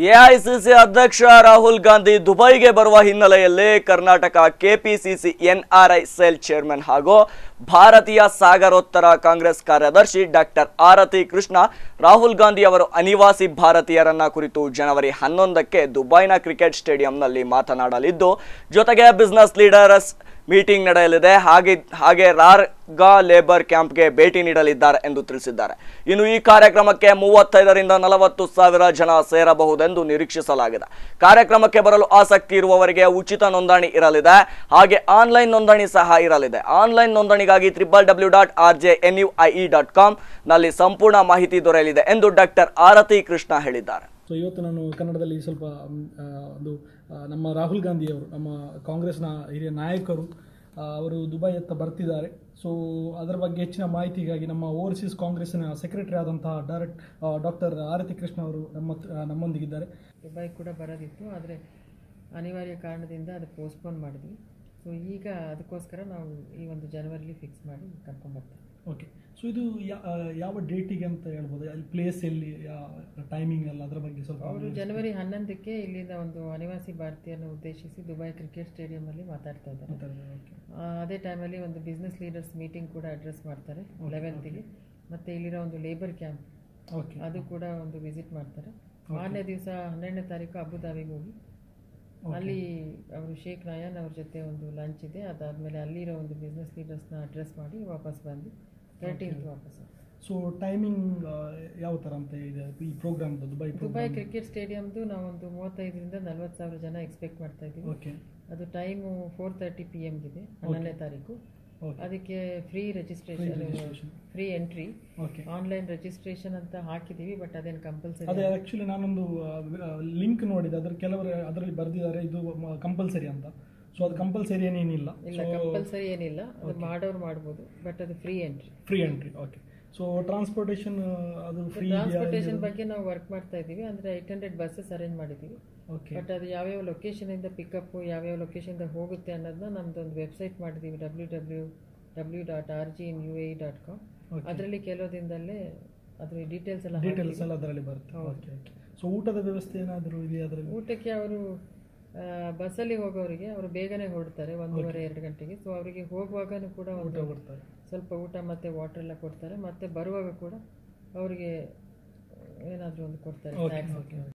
AICC ಅಧ್ಯಕ್ಷ ರಾಹುಲ್ ಗಾಂಧಿ ದುಬೈಗೆ ಬರುವ ಹಿನ್ನೆಲೆಯಲ್ಲಿ Karnataka KPCC NRI cell chairman ಹಾಗೂ ಭಾರತೀಯ ಸಾಗರೋತ್ತರ ಕಾಂಗ್ರೆಸ್ ಕಾರ್ಯದರ್ಶಿ ಡಾಕ್ಟರ್ ಆರತಿ ಕೃಷ್ಣ ರಾಹುಲ್ ಗಾಂಧಿ ಅವರು ಅನಿವಾಸಿ ಭಾರತೀಯರನ್ನ ಕುರಿತು ಜನವರಿ ಹನ್ನೊಂದಕ್ಕೆ ದುಬೈನ ಕ್ರಿಕೆಟ್ ಸ್ಟೇಡಿಯಂನಲ್ಲಿ ಮಾತನಾಡಲಿದ್ದು ಜೊತೆಗೆ ಬಿಸಿನೆಸ್ ಲೀಡರ್ಸ್ ಮೀಟಿಂಗ್ ನಡೆಯಲಿದೆ ಹಾಗೆ ಹಾಗೆ ರಾರ್ಗಾ ಲೇಬರ್ ಕ್ಯಾಂಪ್ಗೆ ಭೇಟಿ ನೀಡಲಿದ್ದಾರೆ ಎಂದು ತಿಳಿಸಿದ್ದಾರೆ ಇನ್ನು ಈ ಕಾರ್ಯಕ್ರಮಕ್ಕೆ ಮೂವತ್ತೈದರಿಂದ ನಲವತ್ತು ಸಾವಿರ ಜನ ಸೇರಬಹುದೆಂದು ನಿರೀಕ್ಷಿಸಲಾಗಿದೆ ಕಾರ್ಯಕ್ರಮಕ್ಕೆ ಬರಲು ಆಸಕ್ತಿ ಇರುವವರಿಗೆ ಉಚಿತ ನೋಂದಣಿ ಇರಲಿದೆ ಹಾಗೆ ಆನ್ಲೈನ್ ನೋಂದಣಿ ಸಹ ಇರಲಿದೆ ಆನ್ಲೈನ್ ನೋಂದಣಿಗಾಗಿ triple W dot R J N U I E dot com ನಲ್ಲಿ ಸಂಪೂರ್ಣ ಮಾಹಿತಿ ದೊರೆಯಲಿದೆ ಎಂದು ಡಾಕ್ಟರ್ ಆರತಿ ಕೃಷ್ಣ ಹೇಳಿದ್ದಾರೆ ಸೊ ಇವತ್ತು ನಾನು ಕನ್ನಡದಲ್ಲಿ ಸ್ವಲ್ಪ ಮ್, ಆ, ಒಂದು ಆ, ನಮ್ಮ ರಾಹುಲ್ ಗಾಂಧಿಯವರು ನಮ್ಮ ಕಾಂಗ್ರೆಸ್ನ ಹಿರಿಯ ನಾಯಕರು ಆ, ಅವರು ದುಬೈ ಹತ್ತ ಬರ್ತಿದ್ದಾರೆ ಸೊ ಅದರ ಬಗ್ಗೆ ಹೆಚ್ಚಿನ ಮಾಹಿತಿಗಾಗಿ ನಮ್ಮ ಓವರ್ಸೀಸ್ ಕಾಂಗ್ರೆಸ್ನ ಸೆಕ್ರೆಟರಿ ಆದಂತಹ ಡೈರೆಕ್ಟ್ ಡಾಕ್ಟರ್ ಆರತಿ ಕೃಷ್ಣ ಅವರು ನಮ್ಮ ಆ, ನಮ್ಮೊಂದಿಗಿದ್ದಾರೆ ದುಬೈ ಕೂಡ ಬರೋದಿತ್ತು ಆದರೆ ಅನಿವಾರ್ಯ ಕಾರಣದಿಂದ ಅದು ಪೋಸ್ಟ್ಪೋನ್ ಮಾಡಿದ್ವಿ ಸೊ ಈಗ ಅದಕ್ಕೋಸ್ಕರ ನಾವು ಈ ಒಂದು ಜನವರಿಲಿ ಫಿಕ್ಸ್ ಮಾಡಿ ಕರ್ಕೊಂಡ್ಬರ್ತೀವಿ ಓಕೆ ಸೊ ಇದು ಯಾ- ಆ, ಯಾವ ಡೇಟಿಗೆ ಅಂತ ಹೇಳ್ಬೋದು ಅಲ್ಲಿ ಪ್ಲೇಸ್ ಎಲ್ಲಿ ಟೈಮಿಂಗ್ ಎಲ್ಲ ಅದರ ಬಗ್ಗೆ ಸ್ವಲ್ಪ ಅವರು ಜನವರಿ ಹನ್ನೊಂದಕ್ಕೆ ಇಲ್ಲಿಂದ ಒಂದು ಅನಿವಾಸಿ ಭಾರತೀಯರನ್ನು ಉದ್ದೇಶಿಸಿ ದುಬೈ ಕ್ರಿಕೆಟ್ ಸ್ಟೇಡಿಯಂನಲ್ಲಿ ಮಾತಾಡ್ತಾ ಇದ್ದಾರೆ ಮಾತಾಡ್ಬೋದು. Okay. ಆ, ಅದೇ ಟೈಮಲ್ಲಿ ಒಂದು ಬಿಸ್ನೆಸ್ ಲೀಡರ್ಸ್ ಮೀಟಿಂಗ್ ಕೂಡ ಅಡ್ರೆಸ್ ಮಾಡ್ತಾರೆ ಲೆವೆಂತಿಗೆ ಮತ್ತು ಇಲ್ಲಿರೋ ಒಂದು ಲೇಬರ್ ಕ್ಯಾಂಪ್ ಓಕೆ ಅದು ಕೂಡ ಒಂದು ವಿಸಿಟ್ ಮಾಡ್ತಾರೆ ಮಾರನೇ ದಿವಸ ಹನ್ನೆರಡನೇ ತಾರೀಕು ಅಬುದಾಬಿಗೆ ಹೋಗಿ ಅಲ್ಲಿ ಅವರು ಶೇಖ್ ನಯಾನ್ ಅವ್ರ ಜೊತೆ ಒಂದು ಲಂಚ್ ಇದೆ ಅದಾದಮೇಲೆ ಅಲ್ಲಿರೋ ಒಂದು ಬಿಸ್ನೆಸ್ ಲೀಡರ್ಸ್ನ ಅಡ್ರೆಸ್ ಮಾಡಿ ವಾಪಸ್ ಬಂದು ತರ್ಟೀನ್ತ್ ವಾಪಸ್ ಸೊ ಟೈಮಿಂಗ್ ಯಾವ ಥರ ಅಂತ ಇದೆ ಈ ಪ್ರೋಗ್ರಾಮ್ದು ದುಬೈ ದುಬೈ ಪ್ರೋಗ್ರಾಮ್ ಕ್ರಿಕೆಟ್ ಸ್ಟೇಡಿಯಂದು ನಾವೊಂದು ಮೂವತ್ತೈದರಿಂದ ನಲ್ವತ್ತು ಸಾವಿರ ಜನ ಎಕ್ಸ್ಪೆಕ್ಟ್ ಮಾಡ್ತಾ ಇದ್ದೀವಿ ಓಕೆ ಅದು ಟೈಮು ಫೋರ್ ತರ್ಟಿ ಪಿ ಎಮ್ಗಿದೆ ಹನ್ನೊಂದನೇ ತಾರೀಕು ಓಕೆ ಅದಕ್ಕೆ free registration registration. Free entry okay online registration ಅಂತ ಹಾಕಿದ್ದೀವಿ ಬಟ್ ಅದೇನು ಕಂಪಲ್ಸರಿ ಅದೇ ಆಕ್ಚುಲಿ ನಾನೊಂದು ಲಿಂಕ್ ನೋಡಿದೆ ಅದ್ರ ಕೆಲವರು ಅದರಲ್ಲಿ ಬರೆದಿದ್ದಾರೆ ಇದು ಕಂಪಲ್ಸರಿ ಅಂತ ಸೊ ಅದು ಕಂಪಲ್ಸರಿ ಏನೇನಿಲ್ಲ ಇಲ್ಲ ಕಂಪಲ್ಸರಿ ಏನಿಲ್ಲ ಅದು ಮಾಡೋರು ಮಾಡ್ಬೋದು ಬಟ್ ಅದು free entry free entry okay so transportation ಅದು ಫ್ರೀ ಟ್ರಾನ್ಸ್ಪೋರ್ಟೇಷನ್ ಬಗ್ಗೆ ನಾವು ವರ್ಕ್ ಮಾಡ್ತಾ ಇದ್ದೀವಿ ಅಂದರೆ ಏಯ್ಟ್ ಹಂಡ್ರೆಡ್ ಬಸ್ಸಸ್ ಅರೇಂಜ್ ಮಾಡಿದ್ದೀವಿ ಓಕೆ ಬಟ್ ಅದು ಯಾವ್ಯಾವ ಲೊಕೇಶನಿಂದ ಪಿಕಪ್ಪು ಯಾವ್ಯಾವ ಲೊಕೇಶನ್ದ ಹೋಗುತ್ತೆ ಅನ್ನೋದನ್ನ ನಮ್ದು ಒಂದು ವೆಬ್ಸೈಟ್ ಮಾಡಿದ್ದೀವಿ W W W dot R G N U A dot com Okay. ಅದರಲ್ಲಿ ಕೆಲವು ದಿನದಲ್ಲೇ ಅದ್ರ ಡೀಟೇಲ್ಸ್ ಎಲ್ಲ ಡೀಟೇಲ್ಸ್ ಎಲ್ಲ ಅದರಲ್ಲಿ ಬರುತ್ತೆ ಓಕೆ ಓಕೆ ಸೊ ಊಟದ ವ್ಯವಸ್ಥೆ ಏನಾದರೂ ಇದೆಯಾ ಅದರಲ್ಲಿ ಊಟಕ್ಕೆ ಅವರು ಬಸ್ಸಲ್ಲಿ ಹೋಗೋರಿಗೆ ಅವರು ಬೇಗನೆ ಹೊರಡ್ತಾರೆ ಒಂದೂವರೆ ಎರಡು ಗಂಟೆಗೆ ಸೊ ಅವರಿಗೆ ಹೋಗುವಾಗನೂ ಕೂಡ ಊಟ ಒಂದು ಕೊಡ್ತಾರೆ ಸ್ವಲ್ಪ ಊಟ ಮತ್ತು ವಾಟರ್ ಎಲ್ಲ ಕೊಡ್ತಾರೆ ಮತ್ತೆ ಬರುವಾಗ ಕೂಡ ಅವರಿಗೆ ಏನಾದರೂ ಒಂದು ಕೊಡ್ತಾರೆ ಓಕೆ ಸ್ನ್ಯಾಕ್ಸ್ ಓಕೆ